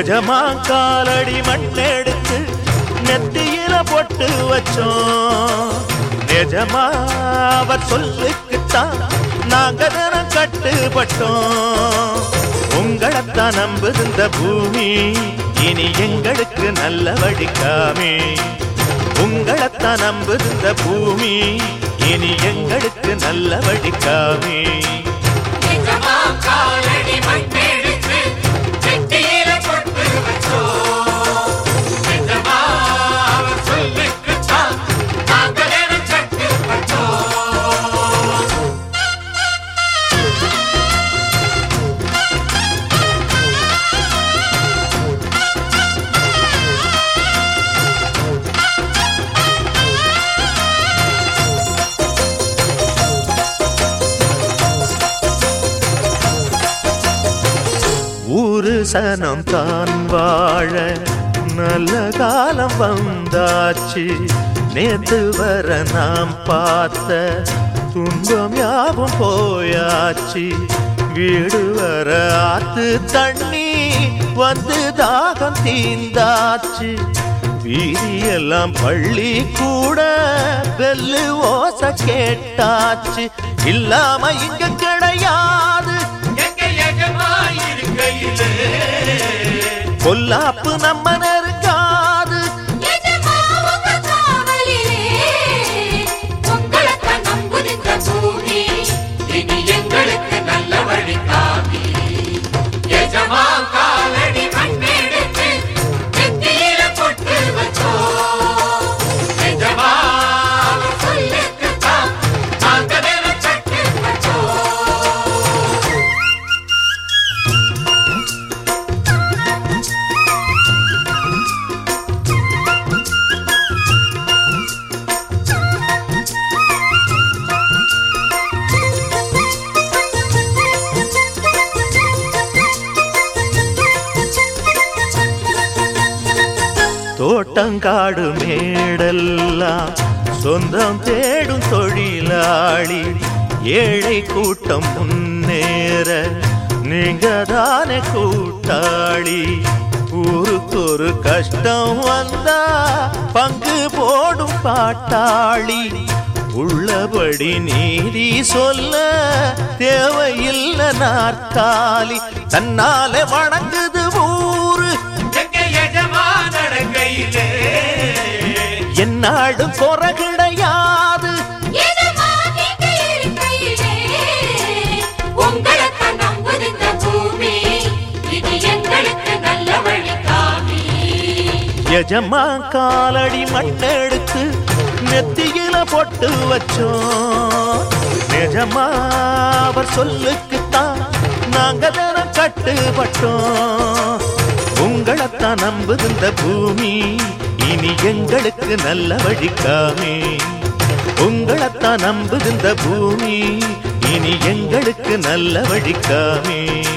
நிஜமா காலடி மண்ணெடுத்து நெத்தியில பொட்டு வச்சோம் நிஜமா அவர் சொல்லுக்குத்தான் நாங்க தினம் கட்டுப்பட்டோம் உங்களைத்தான் நம்புகின்ற பூமி இனி எங்களுக்கு நல்ல வழிக்காமே உங்களைத்தான் நம்புகின்ற பூமி இனி எங்களுக்கு நல்ல வழிக்காமே நிஜமா காலடி மண்ணெடுத்து நெத்தியில பொட்டு வச்சோம். நிஜமா அவர் சொல்லுக்குத்தான் நாங்கள் என கட்டுப்பட்டோம். ஊரு சனம் தான் வாழ நல்ல காலம் வந்தாச்சு நேத்து வர நாம் பார்த்த துன்பம் யாவும் போயாச்சு வீடு வர ஆத்து தண்ணி வந்து தாகம் தீந்தாச்சு வீதியெல்லாம் பள்ளி கூட பெல்லு ஓச கேட்டாச்சு இல்லாம இங்க கிடையாது எங்க எஜமா இருக்கையிலே பொல்லாப்பு நம்ம நெருங்காது நிஜமா உங்க காவலிலே உங்களைத்தான் நம்புகின்ற பூமி இனி எங்களுக்கு நல்ல வழி காமி எஜமா காலடி மண்ணெடுத்து நெத்தியில பொட்டு வச்சோம் எஜமா அவர் சொல்லுக்குத்தான் நாங்கள் என கட்டுப்பட்டோம். தோட்டங்காடு மேடெல்லாம் சொந்தம் தேடும் தொழிலாளி ஏழை கூட்டம் முன்னேற நீங்க தானே கூட்டாளி ஊருக்கு ஒரு கஷ்டம் வந்தா பங்கு போடும் பாட்டாளி உள்ளபடி நீதி சொல்ல தேவையில்லை நாற்காலி தன்னாலே வணங்குது ஊரு எங்க எஜமா நடக்கையிலே என்னாடும் குறை கிடையாது நிஜமா நீங்க இருக்கையிலே உங்களைத்தான் நம்புகின்ற பூமி இது எங்களுக்கு நல்ல வழி காமி எஜமா காலடி மண்ணெடுத்து நெத்தியில பொட்டு வச்சோம் நிஜமா அவர் சொல்லுக்குத்தான் நாங்க தினம் கட்டுப்பட்டோம் உங்களைத்தான் நம்புகின்ற பூமி இனி எங்களுக்கு நல்ல வழிக்காமே உங்களைத்தான் நம்புகின்ற பூமி இனி எங்களுக்கு நல்ல வழிக்காமே